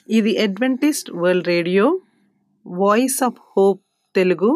ఇది Adventist World Radio Voice of Hope Telugu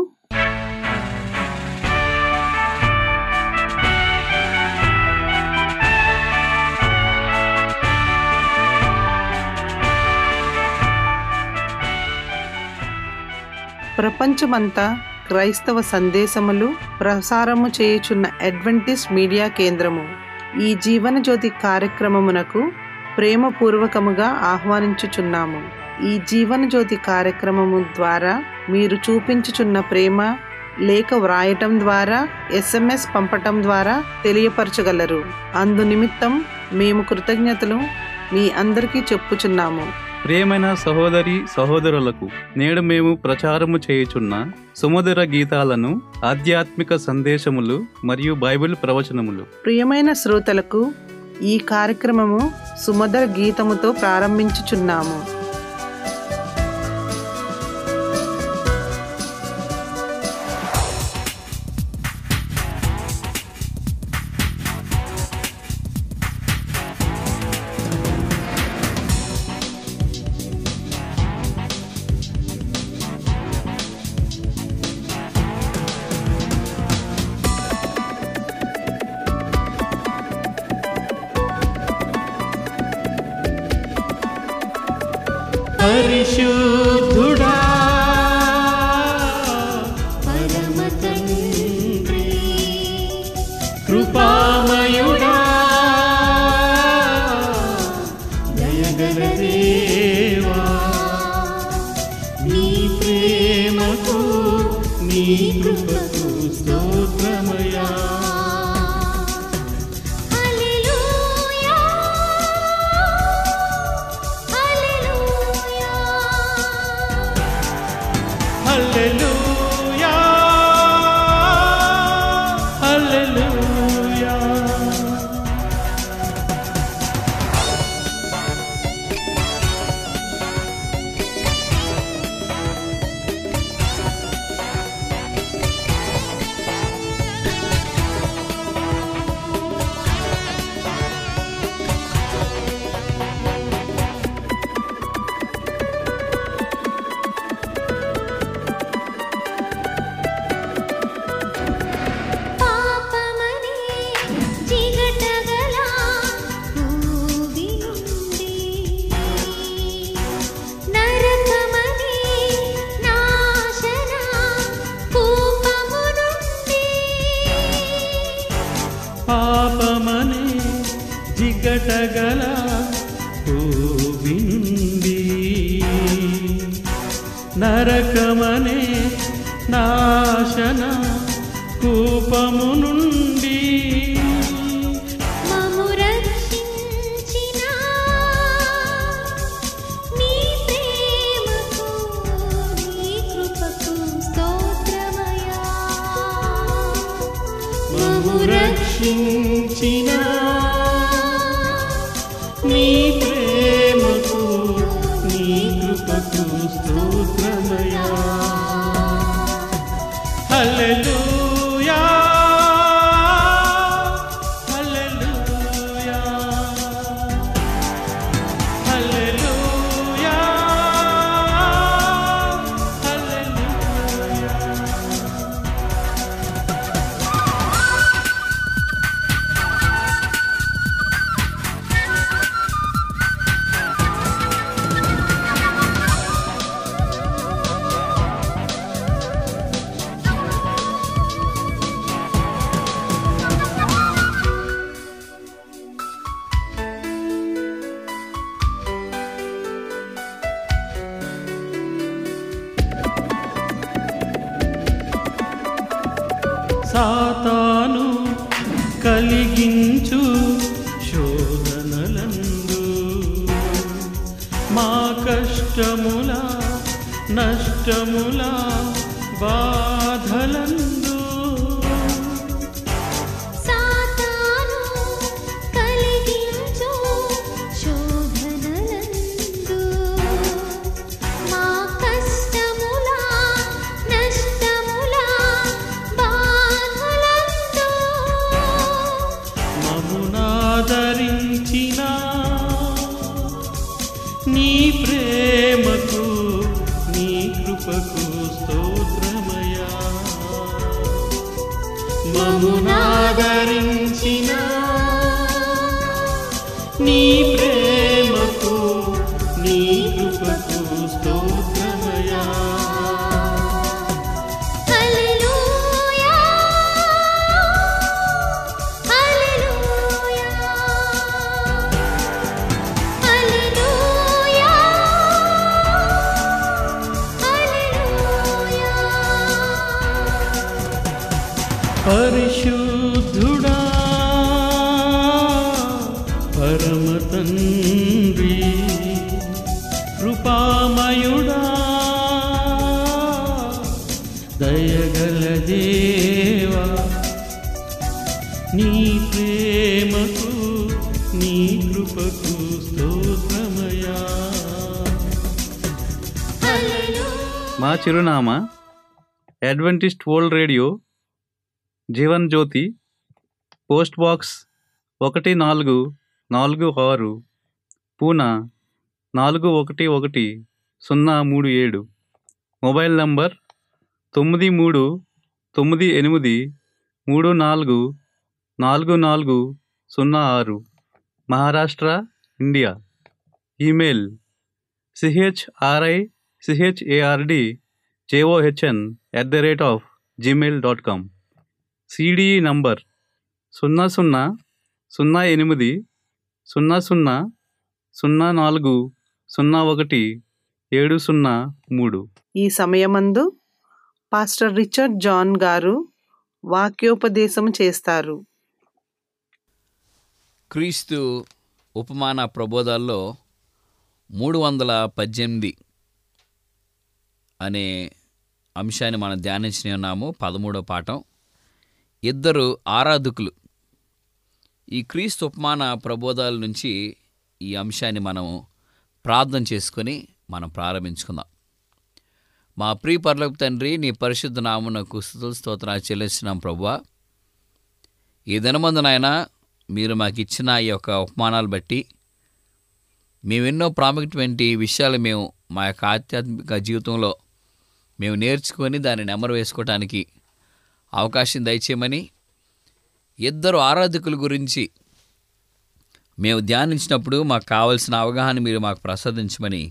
ప్రపంచమంతా క్రైస్తవ సందేశములు ప్రసారము చేయుచున్న అడ్వెంటిస్ట్ మీడియా కేంద్రము ఈ జీవన జ్యోతి కార్యక్రమమునకు ప్రేమపూర్వకముగా ఆహ్వానించుచున్నాము ఈ జీవన జ్యోతి కార్యక్రమము ద్వారా మీరు చూపించుచున్న ప్రేమ లేఖ వ్రాయటం ద్వారా ఎస్ఎంఎస్ పంపటం ద్వారా తెలియపరచగలరు అందు నిమిత్తం మేము కృతజ్ఞతలు మీ అందరికీ చెప్పుచున్నాము ప్రియమైన సహోదరి సహోదరులకు నేడు మేము ప్రచారము చేయుచున్న సుమధుర గీతాలను ఆధ్యాత్మిక సందేశములు మరియు బైబిల్ ప్రవచనములు ప్రియమైన శ్రోతలకు ఈ కార్యక్రమము సుమధుర గీతముతో ప్రారంభించుచున్నాము పరిశుద్ధుడా పరమ తండ్రి కృపామయుడా దయగల దేవా నీ ప్రేమకు నీ కృపకు స్తోత్రమయా హల్లెలూయా హల్లెలూయా హల్లెలూయా హల్లెలూయా పాపమనే జిగటగల భూమి నుండి నరకమనే నాశన కూపము నుండి పాపమనే జిగటగల భూమి నుండి నరకమనే నాశన కూపము నుండి మము రక్షించిన నీ ప్రేమకు నీ కృపకు స్తోత్రమయా మము రక్షించిన నీ ప్రేమకు నీ కృపకు స్తోత్రమయా హల్లెలూయా హల్లెలూయా హల్లెలూయా హల్లెలూయా సాతాను కలిగించు శోధనలందు మా కష్టముల నష్టముల బాధలందు సాతాను కలిగించు శోధనలందు మా కష్టముల నష్టముల బాధలందు మమునాదరించిన నీ ప్రేమ కృపకు స్తోత్రమయా మమునాదరించిన నీ ప్రేమకు నీ కృపకు స్తోత్రమయా హల్లెలూయా హల్లెలూయా హల్లెలూయా హల్లెలూయా పరిశుద్ధుడా పరమ తండ్రి కృపామయుడా దయగల దేవా నీ ప్రేమకు నీ కృపకు స్తోత్రమయా మా చిరునామా Adventist World Radio Jeevan Jyothi post box ఒకటి నాలుగు నాలుగు ఆరు పూనా నాలుగు ఒకటి ఒకటి సున్నా మూడు ఏడు మొబైల్ నంబర్ తొమ్మిది మూడు తొమ్మిది ఎనిమిది మూడు నాలుగు నాలుగు నాలుగు సున్నా ఆరు Maharashtra India email C H R I C H A R D J O H N at the rate of Gmail dot com C D E number సున్నా సున్నా సున్నా ఎనిమిది సున్నా సున్నా సున్నా నాలుగు సున్నా ఒకటి ఏడు సున్నా మూడు ఈ సమయమందు పాస్టర్ రిచర్డ్ జాన్ గారు వాక్యోపదేశం చేస్తారు క్రీస్తు ఉపమాన ప్రబోధాల్లో మూడు వందల పద్దెనిమిది అనే అంశాన్ని మనం ధ్యానించి ఉన్నాము పదమూడో పాఠం ఇద్దరు ఆరాధకులు ఈ క్రీస్తు ఉపమాన ప్రబోధాల నుంచి ఈ అంశాన్ని మనం ప్రార్థన చేసుకొని మనం ప్రారంభించుకుందాం మా ప్రియ పర్లోక తండ్రి నీ పరిశుద్ధ నామునకు స్థుతుల స్తోత్రాలు చెల్లిస్తున్నాం ప్రభువా ఈ దినమందు నాయన మీరు మాకు ఇచ్చిన ఈ యొక్క ఉపమానాలు బట్టి మేము ఎన్నో ప్రాముఖ్యమైన విషయాలు మేము మా యొక్క ఆధ్యాత్మిక జీవితంలో మేము నేర్చుకొని దాన్ని నెమరు వేసుకోవటానికి అవకాశం దయచేయమని ఇద్దరు ఆరాధకుల గురించి మేము ధ్యానించినప్పుడు మాకు కావలసిన అవగాహన మీరు మాకు ప్రసాదించమని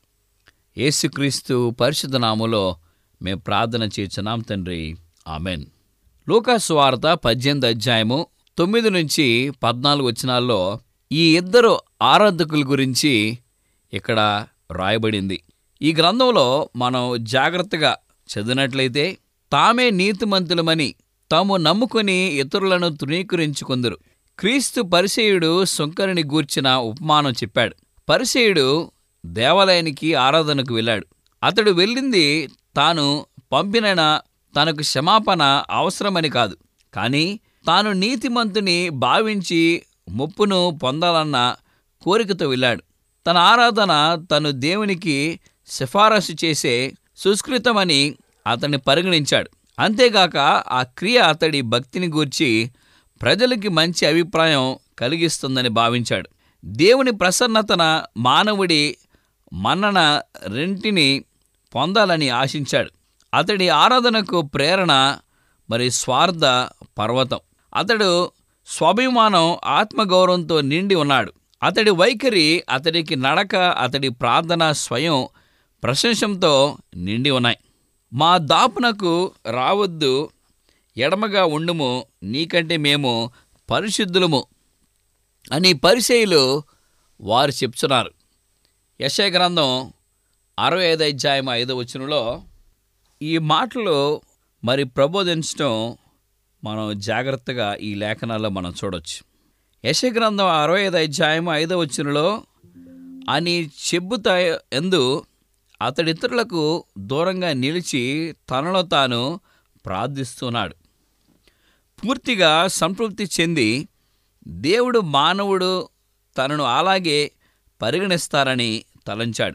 యేసుక్రీస్తు పరిశుద్ధ నామములో మేము ప్రార్థన చేస్తున్నాం తండ్రి ఆమెన్ లూకాసు వార్త పద్దెనిమిది అధ్యాయము తొమ్మిది నుంచి పద్నాలుగు వచనాల్లో ఈ ఇద్దరు ఆరాధకుల గురించి ఇక్కడ రాయబడింది ఈ గ్రంథంలో మనం జాగ్రత్తగా చదివినట్లయితే తామే నీతిమంతులమని తాము నమ్ముకొని ఇతరులను తృణీకరించుకుందరు క్రీస్తు పరిసేయుడు సుంకరిని గూర్చిన ఉపమానం చెప్పాడు పరిసేయుడు దేవాలయానికి ఆరాధనకు వెళ్ళాడు అతడు వెళ్ళింది తాను పంపిన తనకు క్షమాపణ అవసరమని కాదు కానీ తాను నీతిమంతుని భావించి ముప్పును పొందాలన్న కోరికతో వెళ్ళాడు తన ఆరాధన తను దేవునికి సిఫారసు చేసే సుస్కృతమని అతన్ని పరిగణించాడు అంతేగాక ఆ క్రియ అతడి భక్తిని గూర్చి ప్రజలకి మంచి అభిప్రాయం కలిగిస్తుందని భావించాడు దేవుని ప్రసన్నతన మానవుడి మన్నన రెంటిని పొందాలని ఆశించాడు అతడి ఆరాధనకు ప్రేరణ మరి స్వార్థ పర్వతం అతడు స్వాభిమానం ఆత్మగౌరవంతో నిండి ఉన్నాడు అతడి వైఖరి అతడికి నడక అతడి ప్రార్థన స్వయం ప్రశంసంతో నిండి ఉన్నాయి మా దాపునకు రావద్దు ఎడమగా ఉండుము నీకంటే మేము పరిశుద్ధులము అని పరిచయులు వారు చెప్తున్నారు యశయ గ్రంథం అరవై ఐదు అధ్యాయం ఐదో వచనంలో ఈ మాటలు మరి ప్రబోధించడం మనం జాగ్రత్తగా ఈ లేఖనాల్లో మనం చూడొచ్చు యశ గ్రంథం అరవై ఐదు అధ్యాయం ఐదో వచనంలో అని చెబుతా ఎందు అతడితరులకు దూరంగా నిలిచి తనలో తాను ప్రార్థిస్తున్నాడు పూర్తిగా సంతృప్తి చెంది దేవుడు మానవుడు తనను అలాగే పరిగణిస్తారని తలంచాడు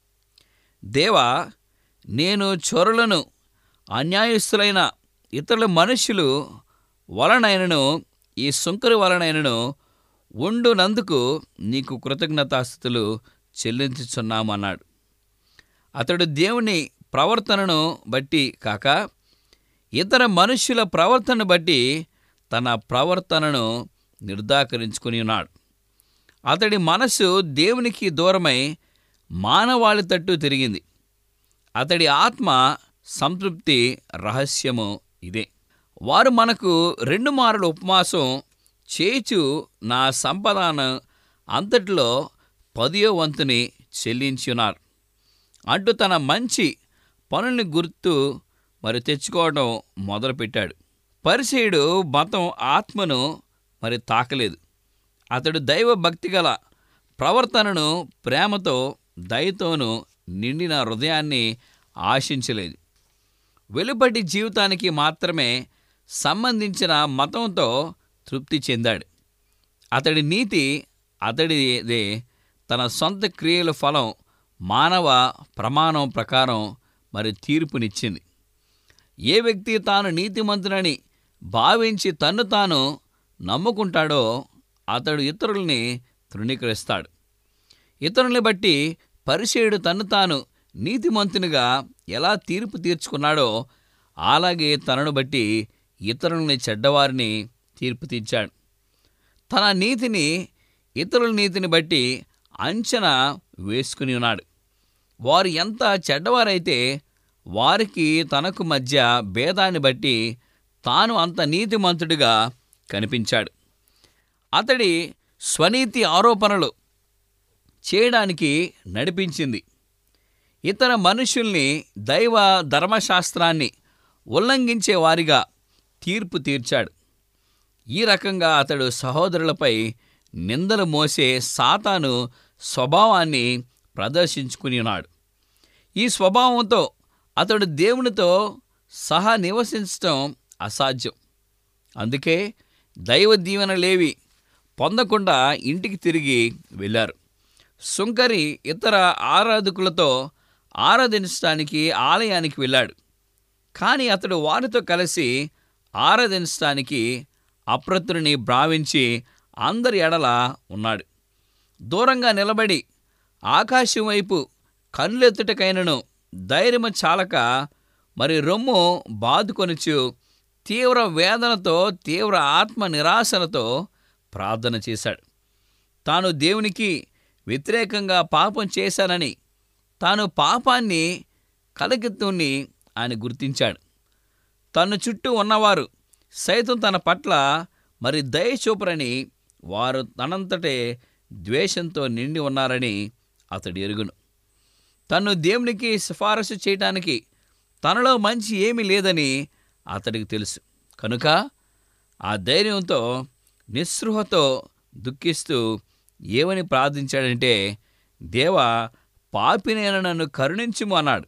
దేవా నేను చొరలను అన్యాయస్తులైన ఇతరుల మనుష్యులు వలనైనను ఈ సుంకరి వలనైనను ఉండునందుకు నీకు కృతజ్ఞతాస్థుతులు చెల్లించుచున్నామన్నాడు అతడు దేవుని ప్రవర్తనను బట్టి కాక ఇతర మనుష్యుల ప్రవర్తనను బట్టి తన ప్రవర్తనను నిర్ధాకరించుకుని ఉన్నాడు అతడి మనస్సు దేవునికి దూరమై మానవాళి తట్టు తిరిగింది అతడి ఆత్మ సంతృప్తి రహస్యము ఇదే వారు మనకు రెండు మారుల ఉపమాసం చేచు నా సంపదను అంతటిలో పదియో వంతుని చెల్లించున్నారు అంటూ తన మంచి పనుల్ని గుర్తు మరి తెచ్చుకోవడం మొదలుపెట్టాడు పరిచయుడు మతం ఆత్మను మరి తాకలేదు అతడు దైవ భక్తి గల ప్రవర్తనను ప్రేమతో దయతోనూ నిండిన హృదయాన్ని ఆశించలేదు వెలుపటి జీవితానికి మాత్రమే సంబంధించిన మతంతో తృప్తి చెందాడు అతడి నీతి అతడిదే తన సొంత క్రియల ఫలం మానవ ప్రమాణం ప్రకారం మరి తీర్పునిచ్చింది ఏ వ్యక్తి తాను నీతిమంతునని భావించి తన్ను తాను నమ్ముకుంటాడో అతడు ఇతరుల్ని తృణీకరిస్తాడు ఇతరుల్ని బట్టి పరిచయుడు తన్ను తాను నీతిమంతునిగా ఎలా తీర్పు తీర్చుకున్నాడో అలాగే తనను బట్టి ఇతరుల్ని చెడ్డవారిని తీర్పు తీర్చాడు తన నీతిని ఇతరుల నీతిని బట్టి అంచనా వేసుకుని ఉన్నాడు వారు ఎంత చెడ్డవారైతే వారికి తనకు మధ్య భేదాన్ని బట్టి తాను అంత నీతిమంతుడిగా కనిపించాడు అతడి స్వనీతి ఆరోపణలు చేయడానికి నడిపించింది ఇతర మనుషుల్ని దైవ ధర్మశాస్త్రాన్ని ఉల్లంఘించే వారిగా తీర్పు తీర్చాడు ఈ రకంగా అతడు సహోదరులపై నిందలు మోసే సాతాను స్వభావాన్ని ప్రదర్శించుకుని ఉన్నాడు ఈ స్వభావంతో అతడు దేవునితో సహా నివసించటం అసాధ్యం అందుకే దైవ దీవెన లేవి పొందకుండా ఇంటికి తిరిగి వెళ్ళారు సుంకరి ఇతర ఆరాధకులతో ఆరాధించడానికి ఆలయానికి వెళ్ళాడు కానీ అతడు వారితో కలిసి ఆరాధించడానికి అప్రతుని భావించి అందరి ఎడల ఉన్నాడు దూరంగా నిలబడి ఆకాశం వైపు కన్నులెత్తుటకైనను ధైర్యము చాలక మరి రొమ్ము బాదుకొనుచు తీవ్ర వేదనతో తీవ్ర ఆత్మ నిరాశనతో ప్రార్థన చేశాడు తాను దేవునికి వ్యతిరేకంగా పాపం చేశానని తాను పాపాన్ని కలకెత్తుని ఆయన గుర్తించాడు తన చుట్టూ ఉన్నవారు సైతం తన పట్ల మరి దయ చూపరని వారు తనంతటే ద్వేషంతో నిండి ఉన్నారని అతడు ఎరుగును తను దేవునికి సిఫారసు చేయటానికి తనలో మంచి ఏమీ లేదని అతడికి తెలుసు కనుక ఆ ధైర్యంతో నిస్పృహతో దుఃఖిస్తూ ఏమని ప్రార్థించాడంటే దేవా పాపినైన నన్ను కరుణించుము అన్నాడు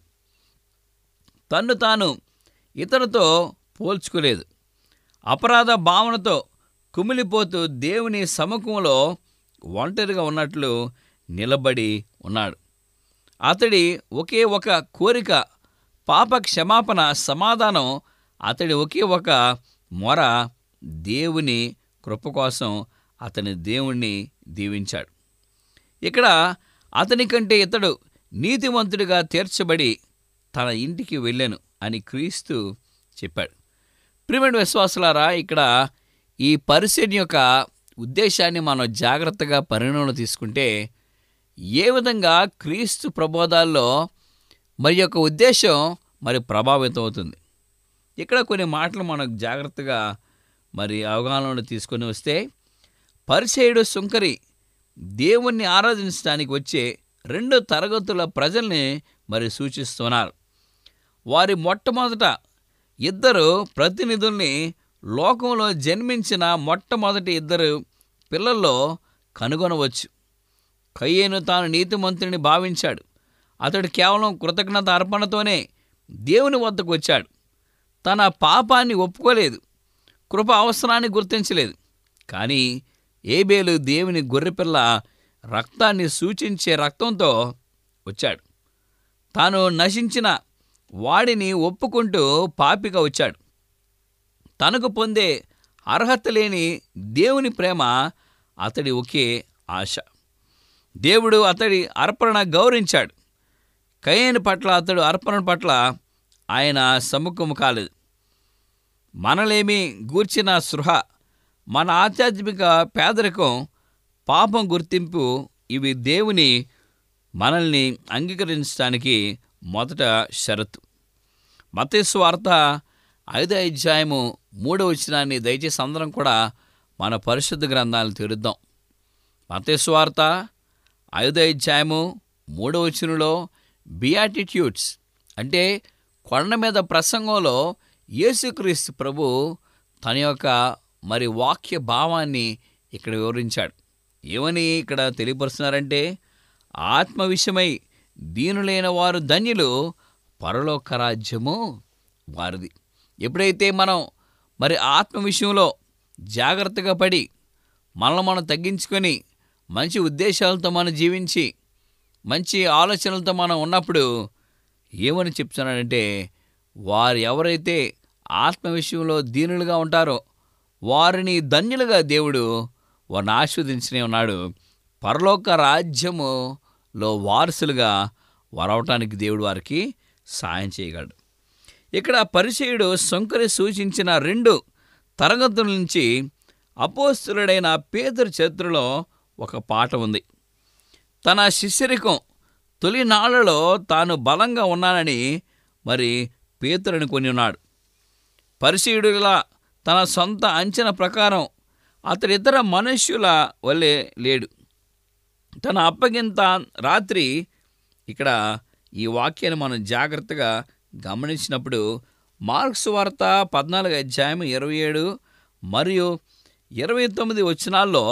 తన్ను తాను ఇతరుతో పోల్చుకోలేదు అపరాధ భావనతో కుమిలిపోతూ దేవుని సముఖంలో ఒంటరిగా ఉన్నట్లు నిలబడి ఉన్నాడు అతడి ఒకే ఒక కోరిక పాప క్షమాపణ సమాధానం అతడి ఒకే ఒక మొర దేవుని కృప కోసం అతని దేవుణ్ణి దీవించాడు ఇక్కడ అతని కంటే ఇతడు నీతివంతుడిగా తీర్చబడి తన ఇంటికి వెళ్ళాను అని క్రీస్తు చెప్పాడు ప్రిమిడ్ విశ్వాసులారా ఇక్కడ ఈ పరిశీలన యొక్క ఉద్దేశాన్ని మనం జాగ్రత్తగా పరిగణలో తీసుకుంటే ఏ విధంగా క్రీస్తు ప్రబోధాల్లో మరి యొక్క ఉద్దేశం మరి ప్రభావితం అవుతుంది ఇక్కడ కొన్ని మాటలు మనకు జాగ్రత్తగా మరి అవగాహనలో తీసుకొని వస్తే పరిచయుడు సుంకరి దేవుణ్ణి ఆరాధించడానికి వచ్చే రెండు తరగతుల ప్రజల్ని మరి సూచిస్తున్నారు వారి మొట్టమొదట ఇద్దరు ప్రతినిధుల్ని లోకంలో జన్మించిన మొట్టమొదటి ఇద్దరు పిల్లల్లో కనుగొనవచ్చు కయ్యేను తాను నీతిమంతుని భావించాడు అతడు కేవలం కృతజ్ఞత అర్పణతోనే దేవుని వద్దకు వచ్చాడు తన పాపాన్ని ఒప్పుకోలేదు కృప అవసరాన్ని గుర్తించలేదు కానీ ఏబేలు దేవుని గొర్రెపిల్ల రక్తాన్ని సూచించే రక్తంతో వచ్చాడు తాను నశించిన వాడిని ఒప్పుకుంటూ పాపిగా వచ్చాడు తనకు పొందే అర్హత లేని దేవుని ప్రేమ అతడి ఒకే ఆశ దేవుడు అతడి అర్పణ గౌరవించాడు కయ్యని పట్ల అతడు అర్పణ పట్ల ఆయన సముఖము కాలేదు మనలేమి గూర్చిన సృహ మన ఆధ్యాత్మిక పేదరికం పాపం గుర్తింపు ఇవి దేవుని మనల్ని అంగీకరించడానికి మొదట షరతు మతేసు వార్త ఐదో అధ్యాయము మూడో వచనాన్ని దయచేసి అందరం కూడా మన పరిశుద్ధ గ్రంథాలను తెరుద్దాం మతేసు వార్త ఐదో అధ్యాయము మూడో వచనంలో బియాటిట్యూడ్స్ అంటే కొండ మీద ప్రసంగంలో యేసుక్రీస్తు ప్రభు తన యొక్క మరి వాక్య భావాన్ని ఇక్కడ వివరించాడు ఏమని ఇక్కడ తెలియపరుస్తున్నారంటే ఆత్మ విషయమై దీనులైన వారు ధన్యులు పరలోక రాజ్యము వారిది ఎప్పుడైతే మనం మరి ఆత్మ విషయంలో జాగ్రత్తగా పడి మనల్ని మనం తగ్గించుకొని మంచి ఉద్దేశాలతో మనం జీవించి మంచి ఆలోచనలతో మనం ఉన్నప్పుడు ఏమని చెప్తున్నాడంటే వారు ఎవరైతే ఆత్మ విషయంలో దీనులుగా ఉంటారో వారిని ధన్యులుగా దేవుడు వారిని ఆస్వాదించనే ఉన్నాడు పరలోక రాజ్యములో వారసులుగా వరవటానికి దేవుడు వారికి సాయం చేయగలడు ఇక్కడ పరిచయుడు శంకరి సూచించిన రెండు తరగతుల నుంచి అపోస్తులుడైన పేదరు చరిత్రలో ఒక పాట ఉంది తన శిష్యరికం తొలినాళ్లలో తాను బలంగా ఉన్నానని మరి పేతురని కొని ఉన్నాడు పరిశీయుడిలా తన సొంత అంచనా ప్రకారం అతడు ఇతర మనుష్యుల వల్లే లేడు తన అప్పగింత రాత్రి ఇక్కడ ఈ వాక్యాన్ని మనం జాగ్రత్తగా గమనించినప్పుడు మార్క్స్ వార్త పద్నాలుగు అధ్యాయం ఇరవై ఏడు మరియు ఇరవై తొమ్మిది వచనాల్లో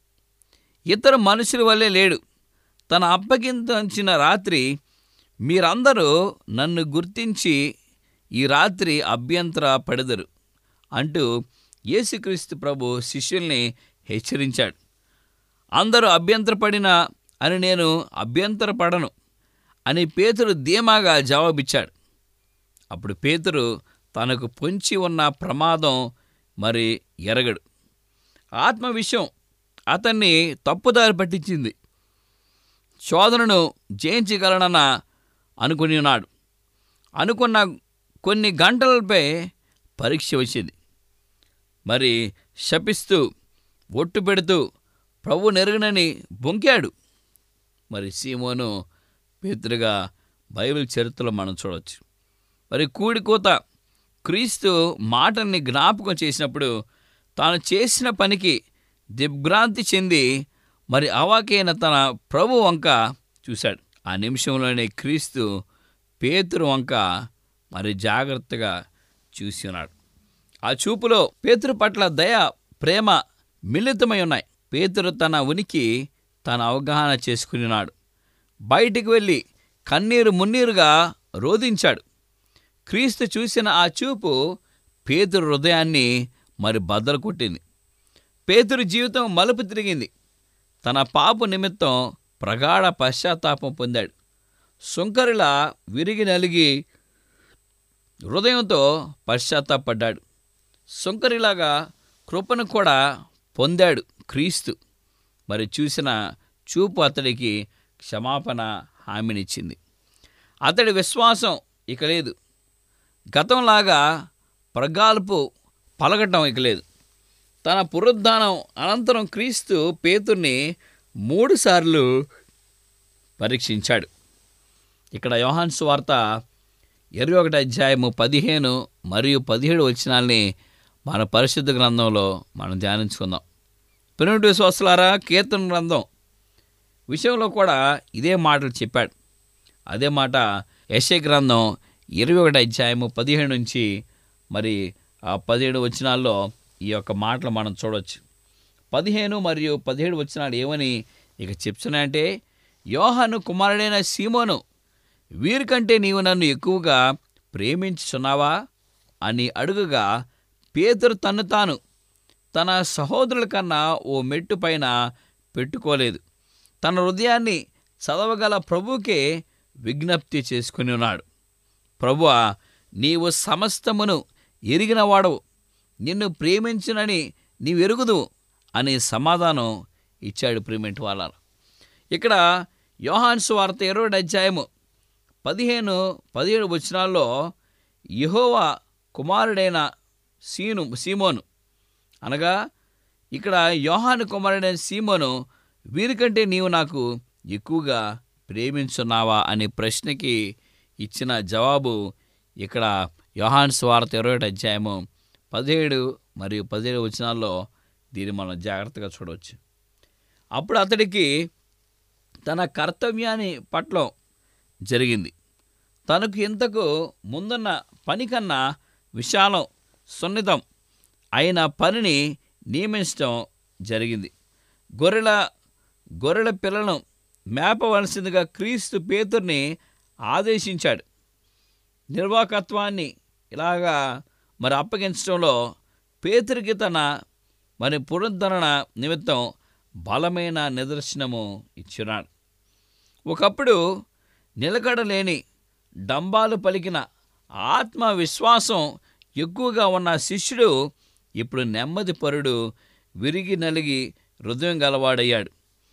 ఇతర మనుషుల వల్లే లేడు తన అప్పగించిన రాత్రి మీరందరూ నన్ను గుర్తించి ఈ రాత్రి అభ్యంతర పడదరు అంటూ యేసుక్రీస్తు ప్రభు శిష్యుల్ని హెచ్చరించాడు అందరూ అభ్యంతరపడిన అని నేను అభ్యంతరపడను అని పేతురు ధీమాగా జవాబిచ్చాడు అప్పుడు పేతురు తనకు పొంచి ఉన్న ప్రమాదం మరి ఎరగడు ఆత్మ విషయం అతన్ని తప్పుదారి పట్టించింది శోధనను జయించగలనన్న అనుకుని ఉన్నాడు అనుకున్న కొన్ని గంటలపై పరీక్ష వచ్చింది మరి శపిస్తూ ఒట్టు పెడుతూ ప్రభు నెరుగునని బొంకాడు మరి సీమోను పేతురుగా బైబిల్ చరిత్రలో మనం చూడవచ్చు మరి కూడికోత క్రీస్తు మాటల్ని జ్ఞాపకం చేసినప్పుడు తాను చేసిన పనికి దిగ్భ్రాంతి చెంది మరి అవాకైన తన ప్రభు వంక చూశాడు ఆ నిమిషంలోనే క్రీస్తు పేతురు వంక మరి జాగ్రత్తగా చూసి ఉన్నాడు ఆ చూపులో పేతురు పట్ల దయ ప్రేమ మిళితమై ఉన్నాయి పేతురు తన ఉనికి తన అవగాహన చేసుకుని ఉన్నాడు బయటికి వెళ్ళి కన్నీరు మున్నీరుగా రోధించాడు క్రీస్తు చూసిన ఆ చూపు పేతురు హృదయాన్ని మరి బద్దలు కొట్టింది పేతురు జీవితం మలుపు తిరిగింది తన పాపు నిమిత్తం ప్రగాఢ పశ్చాత్తాపం పొందాడు సుంకరిలా విరిగి నలిగి హృదయంతో పశ్చాత్తాపడ్డాడు సుంకరిలాగా కృపను కూడా పొందాడు క్రీస్తు మరి చూసిన చూపు అతడికి క్షమాపణ హామీనిచ్చింది అతడి విశ్వాసం ఇక లేదు గతంలాగా ప్రగాల్పు పలకటం ఇక లేదు తన పునరుద్ధానం అనంతరం క్రీస్తు పేతుర్ని మూడుసార్లు పరీక్షించాడు ఇక్కడ యోహాన్ సువార్త ఇరవై ఒకటి అధ్యాయము పదిహేను మరియు పదిహేడు వచనాల్ని మన పరిశుద్ధ గ్రంథంలో మనం ధ్యానించుకుందాం పిన్నటి విశ్వాసులారా కీర్తన గ్రంథం విషయంలో కూడా ఇదే మాటలు చెప్పాడు అదే మాట యశ గ్రంథం ఇరవై ఒకటి అధ్యాయము పదిహేడు నుంచి మరి ఆ పదిహేడు వచనాల్లో ఈ యొక్క మాటలు మనం చూడవచ్చు పదిహేను మరియు పదిహేడు వచనాలు ఏమని ఇక చెప్తున్నాయంటే యోహాను కుమారుడైన సీమోను వీరికంటే నీవు నన్ను ఎక్కువగా ప్రేమించుచున్నావా అని అడుగుగా పేతురు తన్ను తాను తన సహోదరుల కన్నా ఓ మెట్టు పైన పెట్టుకోలేదు తన హృదయాన్ని చదవగల ప్రభువుకే విజ్ఞప్తి చేసుకుని ఉన్నాడు ప్రభువా నీవు సమస్తమును ఎరిగిన వాడవు నిన్ను ప్రేమించునని నీవెరుగుదు అనే సమాధానం ఇచ్చాడు ప్రేమింటి వాళ్ళ ఇక్కడ యోహాన్స్ వార్త ఇరవై అధ్యాయము పదిహేను పదిహేడు వచనాల్లో యెహోవా కుమారుడైన సీను సీమోను అనగా ఇక్కడ యోహాను కుమారుడైన సీమోను వీరికంటే నీవు నాకు ఎక్కువగా ప్రేమించున్నావా అనే ప్రశ్నకి ఇచ్చిన జవాబు ఇక్కడ యోహాన్ స్వార్థ ఇరవై ఒకటి అధ్యాయము పదిహేడు మరియు పదిహేడు వచనాల్లో దీన్ని మనం జాగ్రత్తగా చూడవచ్చు అప్పుడు అతడికి తన కర్తవ్యాన్ని పట్ల జరిగింది తనకు ఇంతకు ముందున్న పని కన్నా విశాలం సున్నితం అయిన పనిని నియమించడం జరిగింది గొర్రెల గొర్రెల పిల్లలను మేపవలసిందిగా క్రీస్తు పేతుర్ని ఆదేశించాడు నిర్వాకత్వాన్ని ఇలాగా మరి అప్పగించడంలో పేతురికి తన మరి పునరుద్ధరణ నిమిత్తం బలమైన నిదర్శనము ఇచ్చినాడు ఒకప్పుడు నిలకడలేని డంబాలు పలికిన ఆత్మవిశ్వాసం ఎక్కువగా ఉన్న శిష్యుడు ఇప్పుడు నెమ్మది పరుడు విరిగి నలిగి హృదయం గలవాడయ్యాడు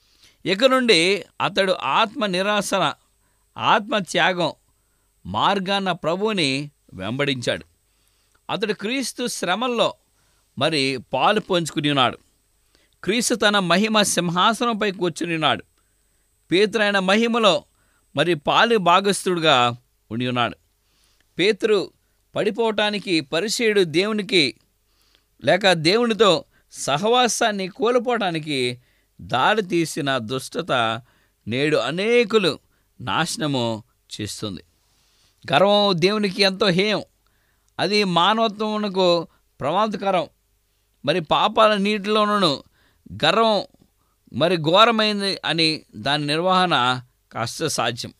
ఇక నుండి అతడు ఆత్మ నిరాశన ఆత్మ త్యాగం మార్గాన్న ప్రభువుని వెంబడించాడు అతడు క్రీస్తు శ్రమల్లో మరి పాలు పంచుకుని ఉన్నాడు క్రీస్తు తన మహిమ సింహాసనంపై కూర్చుని ఉన్నాడు పేతురైన మహిమలో మరి పాలు భాగస్థుడుగా ఉండి ఉన్నాడు పేతురు పడిపోవటానికి పరిచయుడు దేవునికి లేక దేవునితో సహవాసాన్ని కోల్పోవటానికి దారి తీసిన దుష్టత నేడు అనేకులు నాశనము చేస్తుంది గర్వం దేవునికి ఎంతో హేయం అది మానవత్వమునకు ప్రమాదకరం మరి పాపాల నీటిలోనూ గర్వం మరి ఘోరమైంది అని దాని నిర్వహణ కష్ట సాధ్యం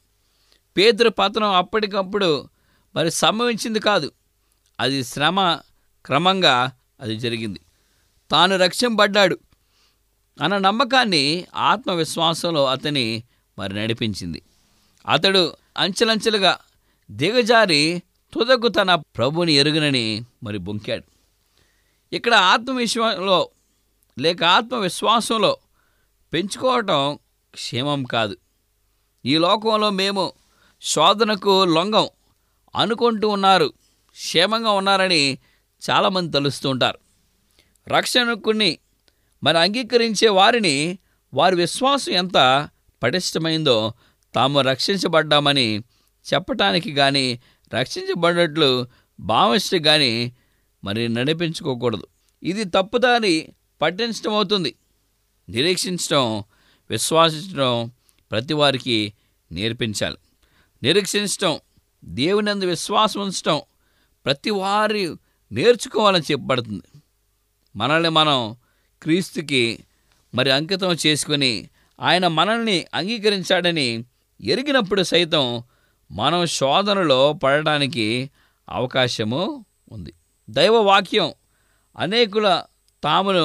పేదరు పతనం అప్పటికప్పుడు మరి సంభవించింది కాదు అది శ్రమ క్రమంగా అది జరిగింది తాను రక్షింపడ్డాడు అన్న నమ్మకాన్ని ఆత్మవిశ్వాసంలో అతని మరి నడిపించింది అతడు అంచెలంచెలుగా దిగజారి తుదకు తన ప్రభుని ఎరుగునని మరి బొంకాడు ఇక్కడ ఆత్మవిశ్వాసంలో లేక ఆత్మవిశ్వాసంలో పెంచుకోవటం క్షేమం కాదు ఈ లోకంలో మేము శోధనకు లొంగం అనుకుంటూ ఉన్నారు క్షేమంగా ఉన్నారని చాలామంది తలుస్తూ ఉంటారు రక్షణకుని మరి అంగీకరించే వారిని వారి విశ్వాసం ఎంత పటిష్టమైందో తాము రక్షించబడ్డామని చెప్పటానికి కానీ రక్షించబడినట్లు భావిస్తే కానీ మరి నడిపించుకోకూడదు ఇది తప్పుదారి పట్టించడం అవుతుంది నిరీక్షించడం విశ్వాసించడం ప్రతి వారికి నేర్పించాలి నిరీక్షించడం దేవునందు విశ్వాసం ఉంచడం ప్రతి వారి నేర్చుకోవాలని చెప్పబడుతుంది మనల్ని మనం క్రీస్తుకి మరి అంకితం చేసుకొని ఆయన మనల్ని అంగీకరించాడని ఎరిగినప్పుడు సైతం మనం శోధనలో పడడానికి అవకాశము ఉంది దైవ వాక్యం అనేకుల తామును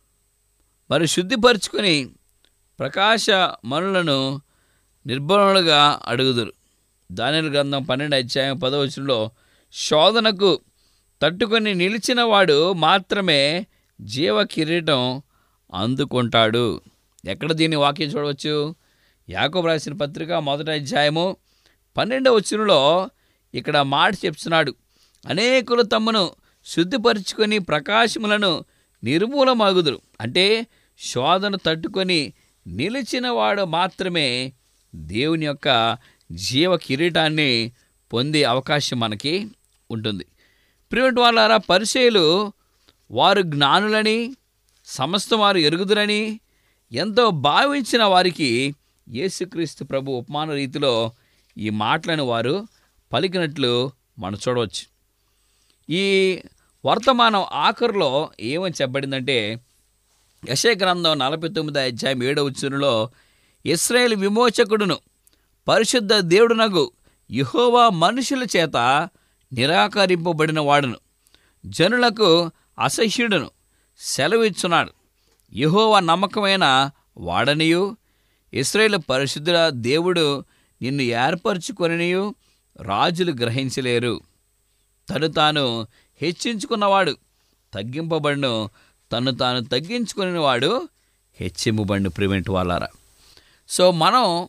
మరి శుద్ధిపరుచుకొని ప్రకాశ మనులను నిర్భరులుగా అడుగుదురు దానిల గ్రంథం పన్నెండు అధ్యాయం పదవచనంలో శోధనకు తట్టుకొని నిలిచిన వాడు మాత్రమే జీవ కిరీటం అందుకుంటాడు ఎక్కడ దీన్ని వాక్యం చూడవచ్చు యాకోబు రాసిన పత్రిక మొదటి అధ్యాయము పన్నెండవ వచనంలో ఇక్కడ మాట చెప్తున్నాడు అనేకులు తమను శుద్ధిపరుచుకొని ప్రకాశములను నిర్మూలమగుదురు అంటే శోధన తట్టుకొని నిలిచిన వాడు మాత్రమే దేవుని యొక్క జీవ కిరీటాన్ని పొందే అవకాశం మనకి ఉంటుంది ప్రియంట్ వాళ్ళారా పరిచయులు వారు జ్ఞానులని సమస్త వారు ఎరుగుదురని ఎంతో భావించిన వారికి యేసుక్రీస్తు ప్రభు ఉపమాన రీతిలో ఈ మాటలను వారు పలికినట్లు మనం చూడవచ్చు ఈ వర్తమానం ఆఖరులో ఏమని చెప్పబడిందంటే యశయ గ్రంథం నలభై తొమ్మిది అధ్యాయం ఏడవ వచ్చునులో ఇస్రాయేల్ విమోచకుడును పరిశుద్ధ దేవుడునగు యెహోవా మనుషుల చేత నిరాకరింపబడిన వాడును జనులకు అసహ్యుడును సెలవిచ్చున్నాడు యెహోవా నమ్మకమైన వాడనియు ఇస్రాయేల్ పరిశుద్ధుల దేవుడు నిన్ను ఏర్పరచుకొనియు రాజులు గ్రహించలేరు తను తాను హెచ్చించుకున్నవాడు తగ్గింపబడును తను తాను తగ్గించుకునేవాడు హెచ్చింపబడిన ప్రివెంట్ వాళ్ళారా సో మనం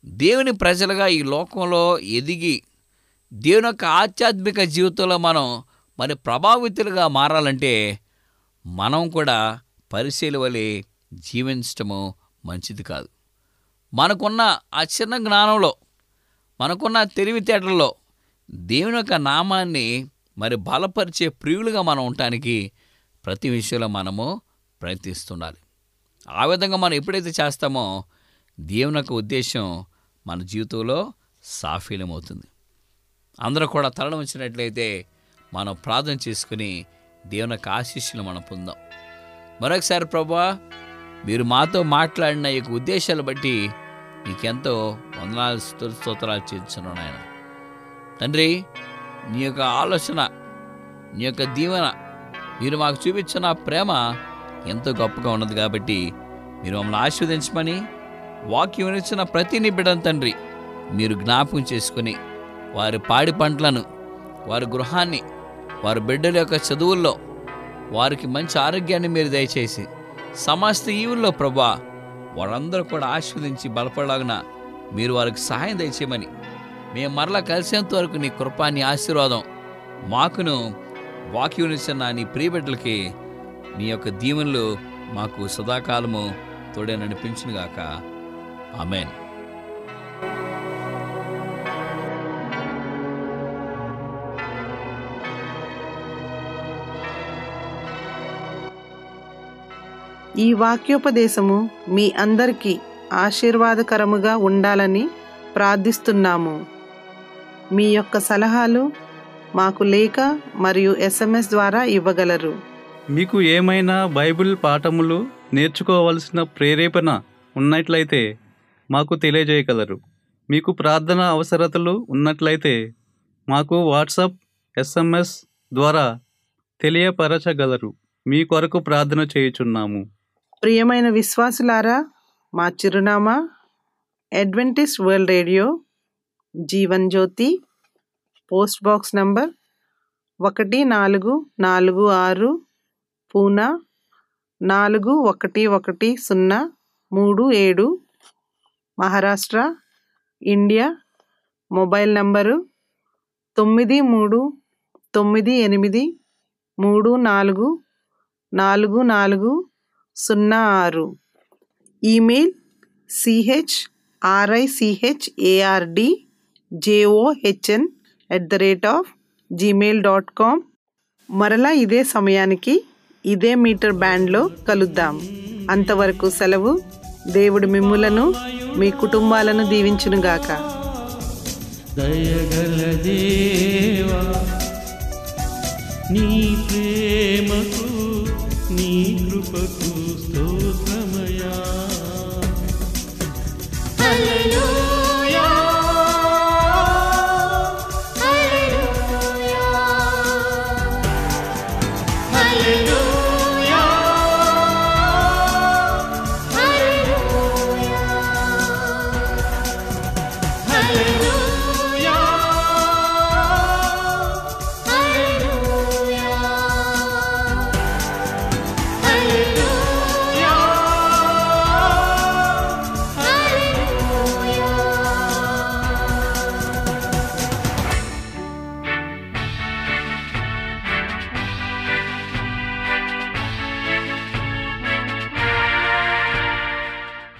దేవుని ప్రజలుగా ఈ లోకంలో ఎదిగి దేవుని యొక్క ఆధ్యాత్మిక జీవితంలో మనం మరి ప్రభావితులుగా మారాలంటే మనం కూడా పరిశీలి వలె జీవించటము మంచిది కాదు మనకున్న ఆ చిన్న జ్ఞానంలో మనకున్న తెలివితేటల్లో దేవుని యొక్క నామాన్ని మరి బలపరిచే ప్రియులుగా మనం ఉండటానికి ప్రతి విషయంలో మనము ప్రయత్నిస్తుండాలి ఆ విధంగా మనం ఎప్పుడైతే చేస్తామో దేవుని యొక్క ఉద్దేశం మన జీవితంలో సాఫీలమవుతుంది అందరూ కూడా తరలి వచ్చినట్లయితే మనం ప్రార్థన చేసుకుని దేవుని యొక్క ఆశీస్సులు మనం పొందాం మరొకసారి ప్రభా మీరు మాతో మాట్లాడిన ఈ యొక్క ఉద్దేశాలు బట్టి నీకెంతో వందనాలు స్తు- స్తోత్రాలు చేస్తున్నాను నాయన తండ్రి నీ యొక్క ఆలోచన నీ యొక్క దీవెన మీరు మాకు చూపించిన ప్రేమ ఎంతో గొప్పగా ఉన్నది కాబట్టి మీరు మమ్మల్ని ఆశీర్వదించమని వాక్యం ఇచ్చిన ప్రతి నిబిడం తండ్రి మీరు జ్ఞాపకం చేసుకుని వారి పాడి పంటలను వారి గృహాన్ని వారి బిడ్డల యొక్క చదువుల్లో వారికి మంచి ఆరోగ్యాన్ని మీరు దయచేసి సమస్త ఈవుల్లో ప్రభా వారందరూ కూడా ఆస్వాదించి బలపడలాగిన మీరు వారికి సహాయం దయచేయమని మేము మరలా కలిసేంత వరకు నీ కృపాని ఆశీర్వాదం మాకును వాక్యం ఇచ్చిన నీ ప్రియబిడ్డలకి నీ యొక్క దీవెనలు మాకు సదాకాలము తోడే నడిపించునుగాక ఆమెన్ ఈ వాక్యోపదేశము మీ అందరికీ ఆశీర్వాదకరముగా ఉండాలని ప్రార్థిస్తున్నాము మీ యొక్క సలహాలు మాకు లేఖ మరియు ఎస్ఎంఎస్ ద్వారా ఇవ్వగలరు మీకు ఏమైనా బైబిల్ పాఠములు నేర్చుకోవలసిన ప్రేరేపణ ఉన్నట్లయితే మాకు తెలియజేయగలరు మీకు ప్రార్థన అవసరతలు ఉన్నట్లయితే మాకు వాట్సాప్ ఎస్ఎంఎస్ ద్వారా తెలియపరచగలరు మీ కొరకు ప్రార్థన చేయుచున్నాము ప్రియమైన విశ్వాసులారా మా చిరునామా Adventist World Radio Jeevan Jyothi post box number ఒకటి నాలుగు నాలుగు ఆరు పూనా నాలుగు ఒకటి ఒకటి సున్నా మూడు ఏడు మహారాష్ట్ర ఇండియా మొబైల్ నంబరు తొమ్మిది మూడు తొమ్మిది ఎనిమిది మూడు నాలుగు నాలుగు నాలుగు సున్నా ఆరు email C H R I C H A R D J O H N at the rate of Gmail dot com మరలా ఇదే సమయానికి ఇదే మీటర్ బ్యాండ్లో కలుద్దాం అంతవరకు సెలవు దేవుడు మిమ్ములను మీ కుటుంబాలను దీవించునుగాక దయగల దేవా నీ ప్రేమకు నీ కృపకు స్తోత్రమయా హల్లెలూయా హల్లెలూయా హల్లెలూయా హల్లెలూయా హల్లెలూయా